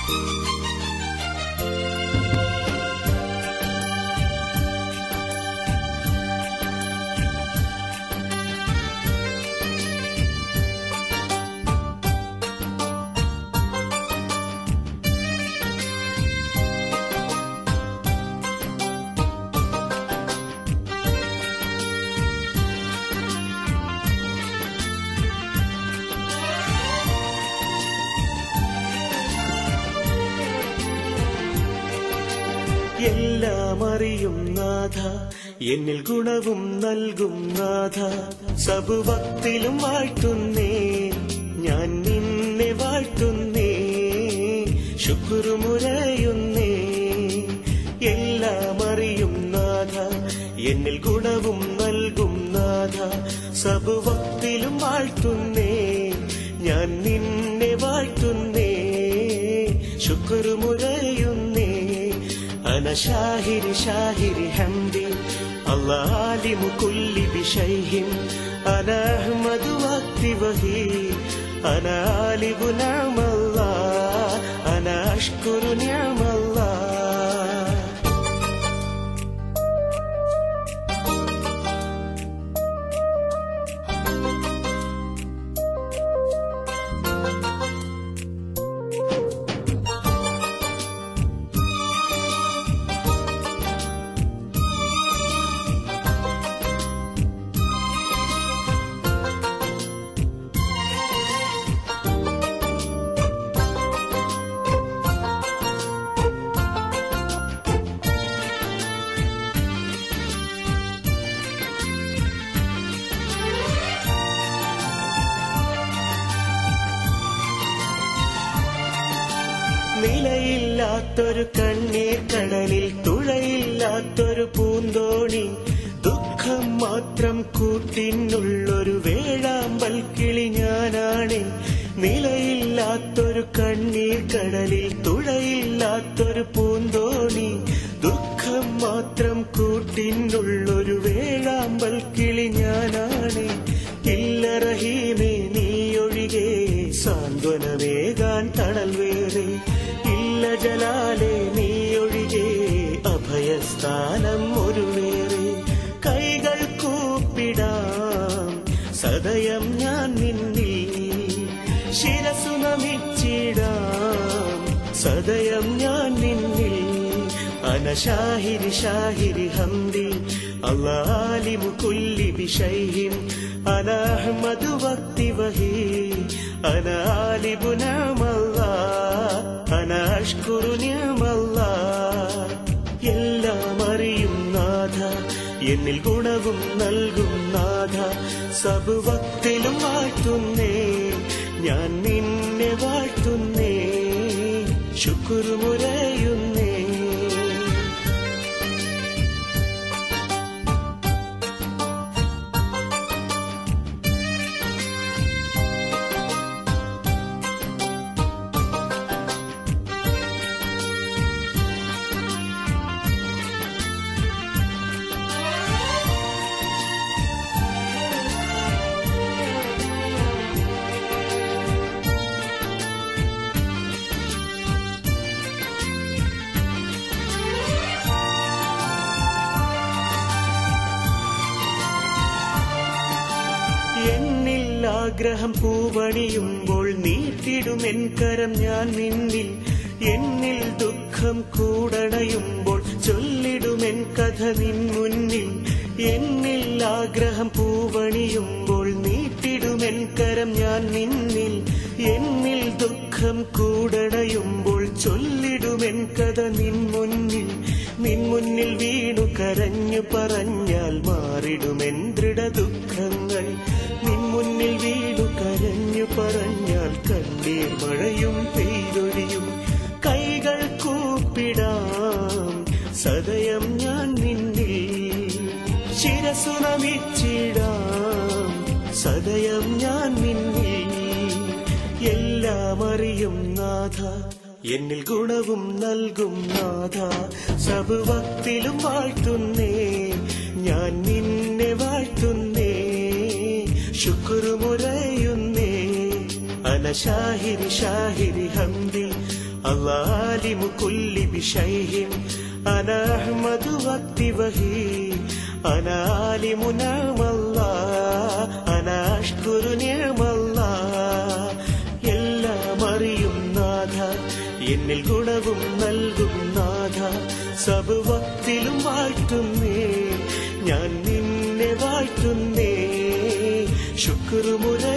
എല്ലാം അറിയും നാഥ എന്നിൽ ഗുണവും നൽകും നാഥ സബുഭക്തിലും വാഴ്ത്തുന്നേ ഞാൻ നിന്നെ വാഴ്ത്തുന്നേ ശുക്രുമുരയുന്നേ എല്ലാം അറിയും നാഥ എന്നിൽ ഗുണവും നൽകും നാഥ സബുഭക്തിലും വാഴ്ത്തുന്നേ ഞാൻ നിന്നെ വാഴ്ത്തുന്നേ ശുക്രുമുരയുന്നേ أنا شاهر شاهر حمدي الله عالم كل بشيء أنا أحمد وقتي وهي أنا عالم نعم الله أنا أشكر نعم الله നിലയില്ലാത്തൊരു കണ്ണീർ കടലിൽ തുഴയില്ലാത്തൊരു പൂന്തോണി ദുഃഖം മാത്രം കൂട്ടിനുള്ളൊരു വേഴാമ്പൽ കിളി ഞാനാണ് നിലയില്ലാത്തൊരു കണ്ണീർ കടലിൽ തുഴയില്ലാത്തൊരു പൂന്തോണി ദുഃഖം മാത്രം കൂട്ടിനുള്ളൊരു വേഴാമ്പൽ കിളി ഞാനാണ് ഇല്ല റഹീമേ നീയൊഴികെ സാന്ത്വനമേകാൻ തണൽ വേറെ ഇല്ല ജലാലെ നീയൊഴികെ അഭയസ്ഥാനം ഒരു വേറെ കൈകൾ കൂപ്പിടാം സദയം ഞാൻ നിന്നിൽ ശിരസു നമിച്ചിടാം സദയം ഞാൻ നിന്നിൽ അന ഷാഹിരി ഷാഹിരി ഹംദി അള്ളാലിമു കുല്ലി ബിഷൈഹിൻ അന അഹ്മദു വക്തി വഹി അന ആലിബു നഅമല്ലാ അന അഷ്കുറു നിഅമല്ലാ എല്ലാം അറിയും നാഥ എന്നിൽ ഗുണവും നൽകും നാഥ സബുവക്തിലും വാഴ്ത്തുന്നേ ഞാൻ നിന്നെ വാഴ്ത്തുന്നേ ശുക്രുമുരയുന്നേ എന്നിൽ ആഗ്രഹം പൂവണിയുമ്പോൾ നീട്ടിടും എൻ കരം ഞാൻ നിന്നിൽ എന്നിൽ ദുഃഖം കൂടണയുമ്പോൾ ചൊല്ലിടും എൻ കഥ നിൻ മുന്നിൽ എന്നിൽ ആഗ്രഹം പൂവണിയുമ്പോൾ നീട്ടിടും എൻ കരം ഞാൻ നിന്നിൽ എന്നിൽ ദുഃഖം കൂടണയുമ്പോൾ ചൊല്ലിടും എൻ കഥ നിൻ മുന്നിൽ നിൻ മുന്നിൽ വീണു കരഞ്ഞു പറഞ്ഞാൽ മാറിടുമെൻ ദൃഢ ദുഃഖങ്ങൾ നിൻ മുന്നിൽ വീണു കരഞ്ഞു പറഞ്ഞാൽ കണ്ണീർ മഴയും പെയ്തൊഴിയും കൈകൾ കൂപ്പിടാം സദയം ഞാൻ നിന്നിൽ ശിരസു നമിച്ചിടാം സദയം ഞാൻ നിന്നിൽ എല്ലാം അറിയും നാഥ എന്നിൽ ഗുണവും നൽകും നാഥ സബുവക്തിലും വാഴ്ത്തുന്നേ ഞാൻ നിന്നെ വാഴ്ത്തുന്നേ ശുക്രുമുരയുന്നേ അന ഷാഹിരി ഷാഹിരി ഹംദി العالم كل بشيء أنا أحمد وقتي وهي أنا عالم نعم الله أنا أشكر نعم الله എല്ലാം അറിയും നാഥ എന്നിൽ ഗുണവും നൽകും നാഥ സബുവത്തിലും വാഴ്ത്തുന്നേ ഞാൻ നിന്നെ വാഴ്ത്തുന്നേ ശുക്രുമുര